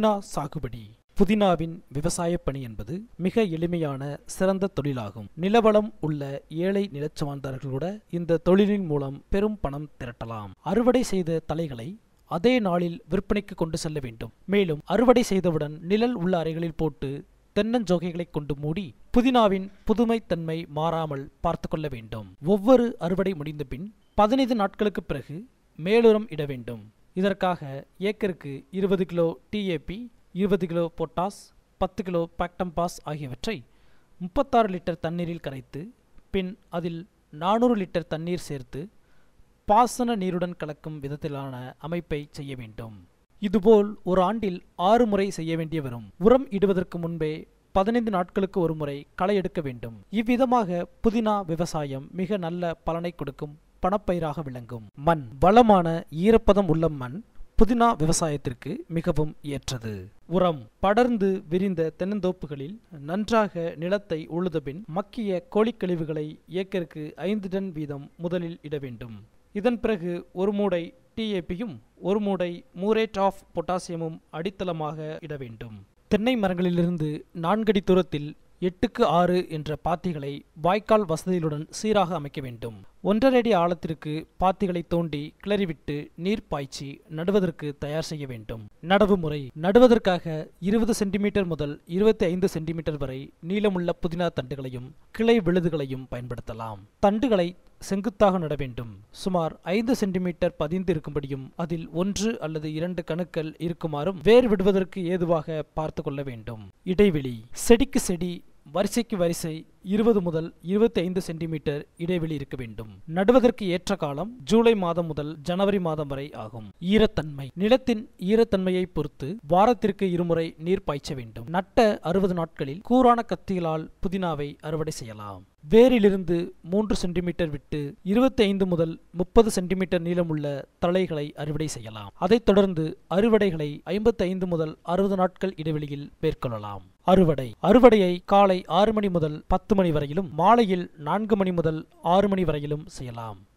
புதினா சாகுபடி புதினாவின் விவசாய பணி என்பது மிக எளிமையான சிறந்த தொழிலாகும் நிலவளம் உள்ள ஏழை நிலச்சுவார்ந்தார்கள் கூட இந்த தொழிலின் மூலம் பெரும் பணம் திரட்டலாம் அறுவடை செய்த தலைகளை அதே நாளில் விற்பனைக்கு கொண்டு செல்ல வேண்டும் மேலும் அறுவடை செய்தவுடன் நிழல் உள்ள அறைகளில் போட்டு தென்னஞ்சோகைகளை கொண்டு மூடி புதினாவின் புதுமைத்தன்மை மாறாமல் பார்த்து கொள்ள வேண்டும் ஒவ்வொரு அறுவடை முடிந்த பின் பதினைந்து நாட்களுக்கு பிறகு மேலுரம் இட வேண்டும் இதற்காக ஏக்கருக்கு இருபது கிலோ டிஏபி இருபது கிலோ பொட்டாஸ் பத்து கிலோ பாக்டம்பாஸ் ஆகியவற்றை முப்பத்தாறு லிட்டர் தண்ணீரில் கரைத்து பின் அதில் நானூறு லிட்டர் தண்ணீர் சேர்த்து பாசன நீருடன் கலக்கும் விதத்திலான அமைப்பை செய்ய வேண்டும் இதுபோல் ஒரு ஆண்டில் ஆறு முறை செய்ய வேண்டிய வரும் உரம் இடுவதற்கு முன்பே பதினைந்து நாட்களுக்கு ஒரு முறை களை எடுக்க வேண்டும் இவ்விதமாக புதினா விவசாயம் மிக நல்ல பலனை கொடுக்கும் பணப்பயிராக விளங்கும் மண் வளமான ஈரப்பதம் உள்ள மண் புதினா விவசாயத்திற்கு மிகவும் ஏற்றது உரம் படர்ந்து விரிந்த தென்னந்தோப்புகளில் நன்றாக நிலத்தை உழுதபின் மக்கிய கோழிக்கழிவுகளை ஏக்கருக்கு ஐந்து டன் வீதம் முதலில் இட வேண்டும் இதன் பிறகு ஒரு மூடை டிஏபியும் ஒரு மூடை மூரேட் ஆஃப் பொட்டாசியமும் அடித்தளமாக இட வேண்டும் தென்னை மரங்களிலிருந்து நான்கடி தூரத்தில் எட்டுக்கு ஆறு என்ற பாத்திகளை வாய்க்கால் வசதிகளுடன் சீராக அமைக்க வேண்டும் ஒன்றரை அடி ஆழத்திற்கு பாத்திகளை தோண்டி கிளறிவிட்டு நீர் பாய்ச்சி நடுவதற்கு தயார் செய்ய வேண்டும் நடவு முறை நடுவதற்காக இருபது சென்டிமீட்டர் முதல் இருபத்தி ஐந்து சென்டிமீட்டர் வரை நீளமுள்ள புதினா தண்டுகளையும் கிளை விழுதுகளையும் பயன்படுத்தலாம் தண்டுகளை செங்குத்தாக நட வேண்டும் சுமார் ஐந்து சென்டிமீட்டர் பதிந்து இருக்கும்படியும் அதில் ஒன்று அல்லது இரண்டு கணுக்கள் இருக்குமாறும் வேர் விடுவதற்கு ஏதுவாக பார்த்து கொள்ள வேண்டும் இடைவெளி செடிக்கு செடி வரிசைக்கு வரிசை இருபது முதல் இருபத்தி ஐந்து சென்டிமீட்டர் இடைவெளி இருக்க வேண்டும் நடுவதற்கு ஏற்ற காலம் ஜூலை மாதம் முதல் ஜனவரி மாதம் வரை ஆகும் ஈரத்தன்மை நிலத்தின் ஈரத்தன்மையை பொறுத்து வாரத்திற்கு இருமுறை நீர் பாய்ச்ச வேண்டும் நட்ட அறுபது நாட்களில் கூரான கத்திகளால் புதினாவை அறுவடை செய்யலாம் வேரிலிருந்து மூன்று சென்டிமீட்டர் விட்டு இருபத்தி ஐந்து முதல் முப்பது சென்டிமீட்டர் நீளமுள்ள தழைகளை அறுவடை செய்யலாம் அதைத் தொடர்ந்து அறுவடைகளை ஐம்பத்தி ஐந்து முதல் அறுபது நாட்கள் இடைவெளியில் மேற்கொள்ளலாம் அறுவடை அறுவடையை காலை ஆறு மணி முதல் பத்து மணி வரையிலும் மாலையில் நான்கு மணி முதல் ஆறு மணி வரையிலும் செய்யலாம்